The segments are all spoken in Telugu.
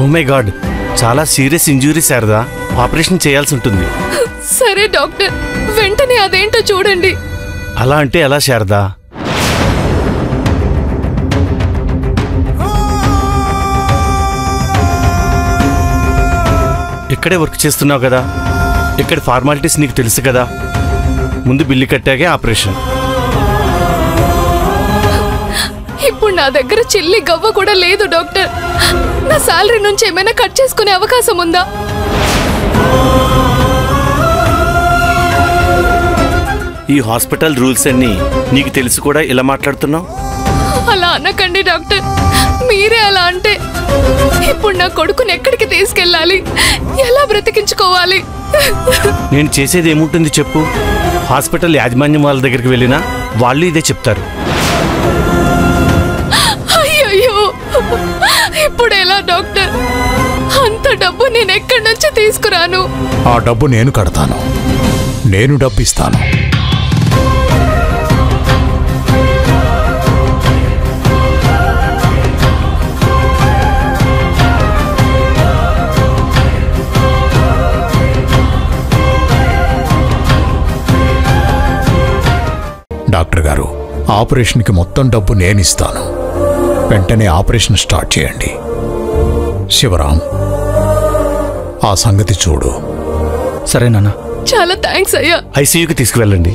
ఓ మై గాడ్ చాలా సీరియస్ ఇంజురీ శారదా ఆపరేషన్ చేయాల్సి ఉంటుంది సరే డాక్టర్ వెంటనే అదేంటో చూడండి అలా అంటే ఎలా శారదా ఇక్కడే వర్క్ చేస్తున్నావు కదా ఇక్కడ ఫార్మాలిటీస్ నీకు తెలుసు కదా ముందు బిల్లు కట్టాకే ఆపరేషన్ ఇప్పుడు నా దగ్గర చిల్లి గవ్వ కూడా లేదు డాక్టర్ నా శాలరీ నుంచి ఏమైనా కట్ చేసుకునే అవకాశం ఉందా ఈ హాస్పిటల్ రూల్స్ అన్నీ నీకు తెలిసి కూడా ఇలా మాట్లాడుతున్నావు అలా అనకండి డాక్టర్ మీరే అలా అంటే ఇప్పుడు నా కొడుకుని ఎక్కడికి తీసుకెళ్ళాలి ఎలా బ్రతికించుకోవాలి నేను చేసేది ఏముంటుంది చెప్పు హాస్పిటల్ యాజమాన్యం వాళ్ళ దగ్గరికి వెళ్ళినా వాళ్ళు ఇదే చెప్తారు అయ్యయ్యో ఇప్పుడు ఎలా డాక్టర్ అంత డబ్బు నేను ఎక్కడి నుంచి తీసుకురాను ఆ డబ్బు నేను కడతాను నేను డబ్బు ఇస్తాను డాక్టర్ గారు ఆపరేషన్కి మొత్తం డబ్బు నేను ఇస్తాను వెంటనే ఆపరేషన్ స్టార్ట్ చేయండి శివరాం ఆ సంగతి చూడు సరే నాన్న చాలా థ్యాంక్స్ అయ్యా ఐసీయూకి తీసుకువెళ్ళండి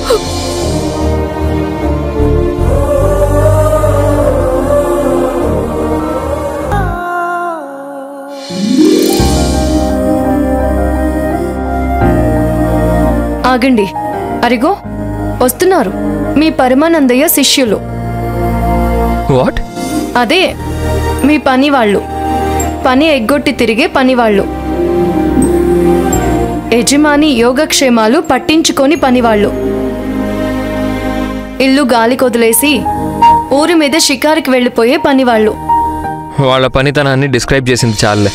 ఆగండి అరిగో వస్తున్నారు మీ పరమానందయ్య శిష్యులు వాట్ అదే మీ పని వాళ్ళు పని ఎగ్గొట్టి తిరిగే పని వాళ్ళు యజమాని యోగక్షేమాలు పట్టించుకొని పనివాళ్ళు ఇల్లు గాలి కొదిలేసి ఊరి మీద షికారుకి వెళ్ళిపోయే పనివాళ్ళు వాళ్ళ పనితనాన్ని డిస్క్రైబ్ చేసింది చాలులే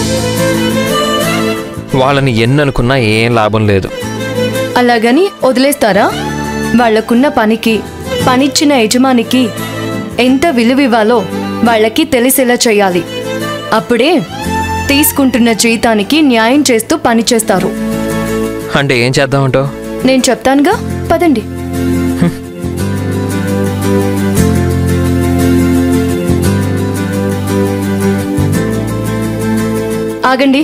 వాళ్ళని ఎన్ననుకున్నా ఏం లాభం లేదు అలాగని వదిలేస్తారా వాళ్లకున్న పనికి పనిచ్చిన యజమానికి ఎంత విలువివ్వాలో వాళ్ళకి తెలిసేలా చేయాలి అప్పుడే తీసుకుంటున్న జీతానికి న్యాయం చేస్తూ పనిచేస్తారు అంటే ఏం చేద్దామంటావు నేను చెప్తానుగా పదండి ఆగండి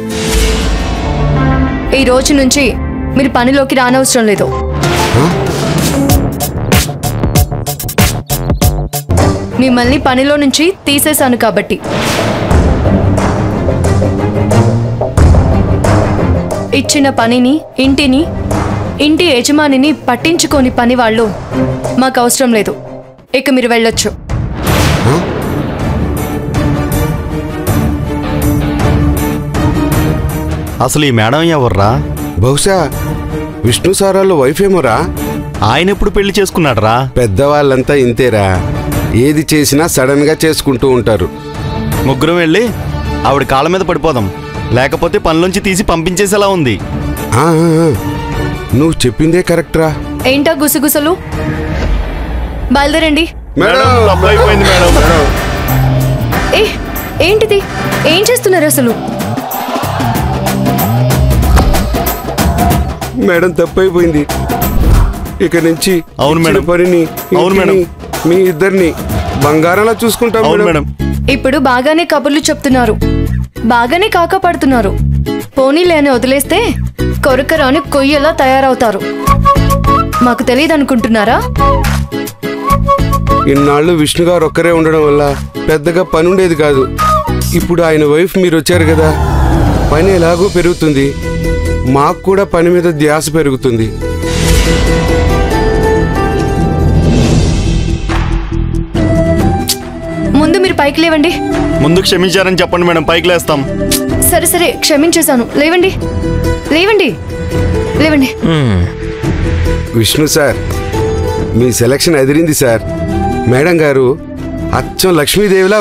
ఈ రోజు నుంచి మీరు పనిలోకి రానవసరం లేదు మిమ్మల్ని పనిలో నుంచి తీసేశాను కాబట్టి ఇచ్చిన పనిని ఇంటిని ఇంటి యజమానిని పట్టించుకోని పని వాళ్ళు మాకు అవసరం లేదు ఇక మీరు వెళ్ళొచ్చు అసలు ఈ మేడం ఎవర్రా బహుశా విష్ణు సారాలు వైఫ్ ఏమోరా ఆయన ఎప్పుడు పెళ్లి చేసుకున్నాడరా పెద్దవాళ్ళంతా ఇంతేరా ఏది చేసినా సడన్ గా చేసుకుంటూ ఉంటారు ముగ్గురం వెళ్ళి ఆవిడ కాళ్ళ మీద పడిపోదాం లేకపోతే పనిలోంచి తీసి పంపించేసేలా ఉంది ఆ, ఆ, ఆ. నువ్వు చెప్పిందే కరెక్ట్ రా ఏంటా గుసగుసలు బయలుదేరండి మేడం ఏ ఏంటిది ఏం చేస్తున్నారు అసలు మేడం తప్పైపోయింది ఇక నుంచి అవును ఇచ్చిన మేడం. పనిని అవును ఇంటిని, మేడం. మీ ఇద్దరిని బంగారంలా చూసుకుంటాం అవును మేడం మేడం ఇప్పుడు బాగానే కబుర్లు చెప్తున్నారు బాగానే కాకపడుతున్నారు పోనీలేని వదిలేస్తే కొరకరాని కొయ్యలా తయారవుతారు మాకు తెలియదు అనుకుంటున్నారా ఇన్నాళ్ళు విష్ణు గారు ఒక్కరే ఉండడం వల్ల పెద్దగా పని ఉండేది కాదు ఇప్పుడు ఆయన వైఫ్ మీరు వచ్చారు కదా పని ఎలాగో పెరుగుతుంది మాకు కూడా పని మీద ధ్యాస పెరుగుతుంది ముందు మీరు పైకి లేవండి ముందు క్షమించారని చెప్పండి మేడం పైకి లేస్తాం సరే సరే క్షమించేశాను లేవండి లేవండి లేవండి మ్మ్. విష్ణు సార్ మీ సెలక్షన్ అదిరింది సార్ మేడం గారు అచ్చం లక్ష్మీదేవిలా